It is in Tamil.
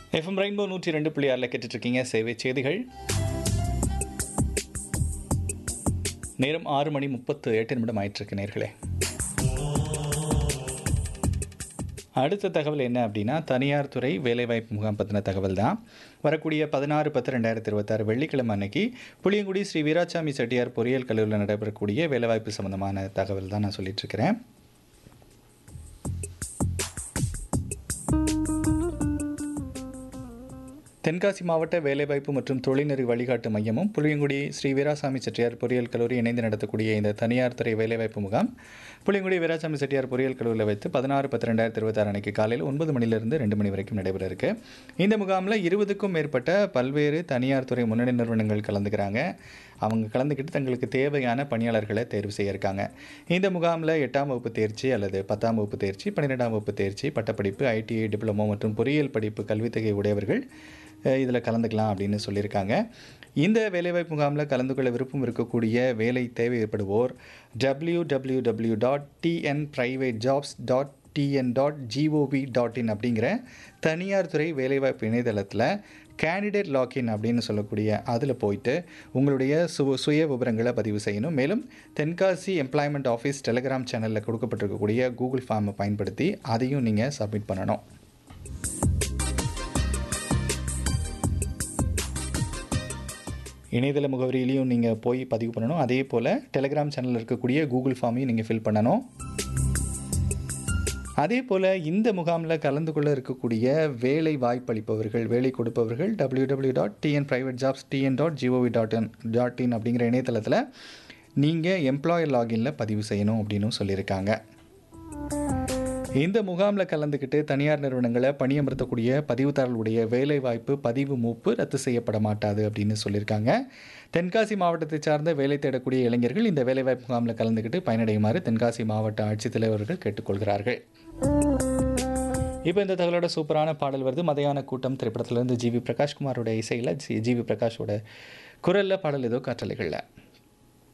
எஃப்எம் ரெயின்போ நூற்றி ரெண்டு புள்ளி ஆறில் கேட்டுட்ருக்கீங்க சேவை செய்திகள் நேரம் ஆறு மணி முப்பத்து எட்டு நிமிடம் ஆயிட்டிருக்கு நேர்களே அடுத்த தகவல் என்ன அப்படின்னா தனியார் துறை வேலைவாய்ப்பு முகாம் பற்றின தகவல் தான் வரக்கூடிய பதினாறு பத்து ரெண்டாயிரத்தி இருபத்தாறு வெள்ளிக்கிழமை அன்னைக்கு புளியங்குடி ஸ்ரீ வீராசாமி செட்டியார் பொறியியல் கல்லூரியில் நடைபெறக்கூடிய வேலைவாய்ப்பு சம்மந்தமான தகவல் தான் நான் சொல்லிட்டு இருக்கிறேன் தென்காசி மாவட்ட வேலைவாய்ப்பு மற்றும் தொழில்நெறி வழிகாட்டு மையமும் புளியங்குடி ஸ்ரீ வீராசாமி செட்டியார் பொறியியல் கல்லூரி இணைந்து நடத்தக்கூடிய இந்த தனியார் துறை வேலைவாய்ப்பு முகாம் புளியங்குடி வீராசாமி செட்டியார் பொறியியல் கல்லூரியில் வைத்து பதினாறு பத்து ரெண்டாயிரத்தி இருபத்தாறு அன்னைக்கு காலையில் ஒன்பது மணிலிருந்து ரெண்டு மணி வரைக்கும் நடைபெற இருக்கு இந்த முகாமில் இருபதுக்கும் மேற்பட்ட பல்வேறு தனியார் துறை முன்னணி நிறுவனங்கள் கலந்துக்கிறாங்க அவங்க கலந்துக்கிட்டு தங்களுக்கு தேவையான பணியாளர்களை தேர்வு செய்ய இருக்காங்க இந்த முகாமில் எட்டாம் வகுப்பு தேர்ச்சி அல்லது பத்தாம் வகுப்பு தேர்ச்சி பன்னிரெண்டாம் வகுப்பு தேர்ச்சி பட்டப்படிப்பு ஐடிஐ டிப்ளமோ மற்றும் பொறியியல் படிப்பு கல்வித்தொகை உடையவர்கள் இதில் கலந்துக்கலாம் அப்படின்னு சொல்லியிருக்காங்க இந்த வேலைவாய்ப்பு முகாமில் கலந்து கொள்ள விருப்பம் இருக்கக்கூடிய வேலை தேவைப்படுவோர் W W W dot TN private jobs dot TN dot GOV dot in அப்படிங்கிற தனியார் துறை வேலைவாய்ப்பு இணையதளத்தில் கேண்டிடேட் லாக்இன் அப்படின்னு சொல்லக்கூடிய அதில் போயிட்டு உங்களுடைய சு சுய விவரங்களை பதிவு செய்யணும் மேலும் தென்காசி எம்ப்ளாய்மெண்ட் ஆஃபீஸ் டெலிகிராம் சேனலில் கொடுக்கப்பட்டிருக்கக்கூடிய கூகுள் ஃபார்மை பயன்படுத்தி அதையும் நீங்கள் சப்மிட் பண்ணணும் இணையதள முகவரியிலையும் நீங்கள் போய் பதிவு பண்ணணும் அதே போல் டெலிகிராம் சேனலில் இருக்கக்கூடிய கூகுள் ஃபார்மையும் நீங்கள் ஃபில் பண்ணணும் அதே போல் இந்த முகாமில் கலந்து கொள்ள இருக்கக்கூடிய வேலை வாய்ப்பளிப்பவர்கள் வேலை கொடுப்பவர்கள் W W dot TN private jobs TN dot GOV dot in dot in அப்படிங்கிற இணையதளத்தில் நீங்கள் எம்ப்ளாயர் லாகின்ல பதிவு செய்யணும் அப்படின்னு சொல்லியிருக்காங்க இந்த முகாமில் கலந்துக்கிட்டு தனியார் நிறுவனங்களை பணியமர்த்தக்கூடிய பதிவுதாரர்களுடைய வேலைவாய்ப்பு பதிவு மூப்பு ரத்து செய்யப்பட மாட்டாது அப்படின்னு சொல்லியிருக்காங்க தென்காசி மாவட்டத்தை சார்ந்த வேலை தேடக்கூடிய இளைஞர்கள் இந்த வேலைவாய்ப்பு முகாமில் கலந்துக்கிட்டு பயனடையுமாறு தென்காசி மாவட்ட ஆட்சித்தலைவர்கள் கேட்டுக்கொள்கிறார்கள் இப்போ இந்த தகவலோட சூப்பரான பாடல் வருது மதையான கூட்டம் திரைப்படத்திலிருந்து ஜிவி பிரகாஷ்குமாரோட இசையில் ஜிவி பிரகாஷோட குரலில் பாடல் ஏதோ காற்றலைகளில்